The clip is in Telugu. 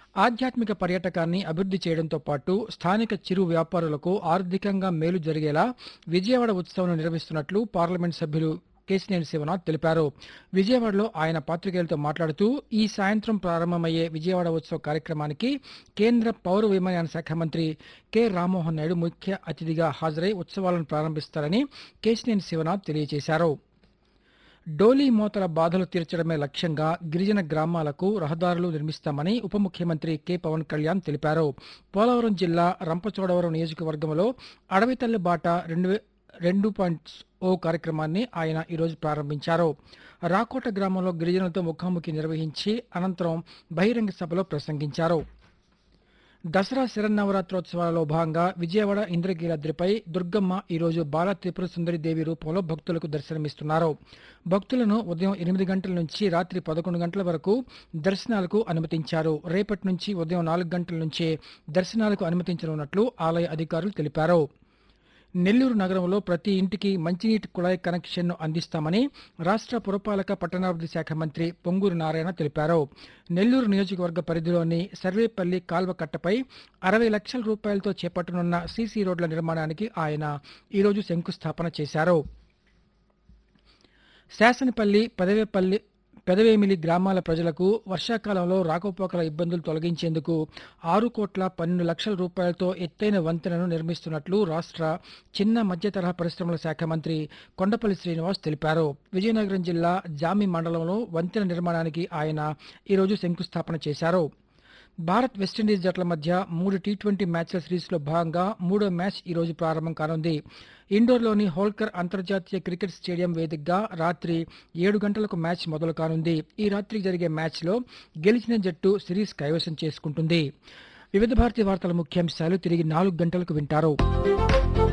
ఆధ్యాత్మిక పర్యాటకాన్ని అభివృద్ధి చేయడంతో పాటు స్థానిక చిరు వ్యాపారులకు ఆర్థికంగా మేలు జరిగేలా విజయవాడ ఉత్సవం నిర్వహిస్తున్నట్లు పార్లమెంట్ సభ్యులు కేసినేని శివనాథ్ తెలిపారు విజయవాడలో ఆయన పాత్రికేయులతో మాట్లాడుతూ ఈ సాయంత్రం ప్రారంభమయ్యే విజయవాడ ఉత్సవ కార్యక్రమానికి కేంద్ర పౌర విమానయాన శాఖ మంత్రి కె రామ్మోహన్ నాయుడు ముఖ్య అతిథిగా హాజరై ఉత్సవాలను ప్రారంభిస్తారని కేసినేని శివనాథ్ తెలియజేశారు డోలీ మోతల బాధలు తీర్చడమే లక్ష్యంగా గిరిజన గ్రామాలకు రహదారులు నిర్మిస్తామని ఉప ముఖ్యమంత్రి కె పవన్ కళ్యాణ్ తెలిపారు పోలవరం జిల్లా రంపచోడవరం నియోజకవర్గంలో అడవి తల్లి బాట రెండు వే- రెండు పాయింట్ ఓ కార్యక్రమాన్ని ఆయన ఈరోజు ప్రారంభించారు రాకోట గ్రామంలో గిరిజనులతో ముఖాముఖి నిర్వహించి అనంతరం బహిరంగ సభలో ప్రసంగించారు దసరా శరన్నవరాత్రోత్సవాలలో భాగంగా విజయవాడ ఇంద్రకీలాద్రిపై దుర్గమ్మ ఈరోజు బాల త్రిపుర సుందరి దేవి రూపంలో భక్తులకు దర్శనమిస్తున్నారు భక్తులను ఉదయం ఎనిమిది గంటల నుంచి రాత్రి పదకొండు గంటల వరకు దర్శనాలకు అనుమతించారు రేపటి నుంచి ఉదయం నాలుగు గంటల నుంచే దర్శనాలకు అనుమతించనున్నట్లు ఆలయ అధికారులు తెలిపారు నెల్లూరు నగరంలో ప్రతి ఇంటికి మంచినీటి కుళాయి కనెక్షన్ను అందిస్తామని రాష్ట్ర పురపాలక పట్టణాభివృద్ధి శాఖ మంత్రి పొంగూరు నారాయణ తెలిపారు నెల్లూరు నియోజకవర్గ పరిధిలోని సర్వేపల్లి కాల్వ కట్టపై అరవై లక్షల రూపాయలతో చేపట్టనున్న సీసీ రోడ్ల నిర్మాణానికి ఆయన ఈరోజు శంకుస్థాపన చేశారు శాసనపల్లి పెదవేపల్లి పెదవేమిలి గ్రామాల ప్రజలకు వర్షాకాలంలో రాకపోకల ఇబ్బందులు తొలగించేందుకు ఆరు కోట్ల పన్నెండు లక్షల రూపాయలతో ఎత్తైన వంతెనను నిర్మిస్తున్నట్లు రాష్ట్ర చిన్న మధ్య తరహా పరిశ్రమల శాఖ మంత్రి కొండపల్లి శ్రీనివాస్ తెలిపారు విజయనగరం జిల్లా జామి మండలంలో వంతెన నిర్మాణానికి ఆయన ఈరోజు శంకుస్థాపన చేశారు భారత్ వెస్టిండీస్ జట్ల మధ్య మూడు టీ ట్వంటీ మ్యాచ్ల సిరీస్లో భాగంగా మూడో మ్యాచ్ ఈ రోజు ప్రారంభం కానుంది ఇండోర్లోని హోల్కర్ అంతర్జాతీయ క్రికెట్ స్టేడియం వేదికగా రాత్రి ఏడు గంటలకు మ్యాచ్ మొదలు కానుంది ఈ రాత్రి జరిగే మ్యాచ్లో గెలిచిన జట్టు సిరీస్ కైవసం చేసుకుంటుంది వివిధ భారతి వార్తల ముఖ్యాంశాలు తిరిగి నాలుగు గంటలకు వింటారు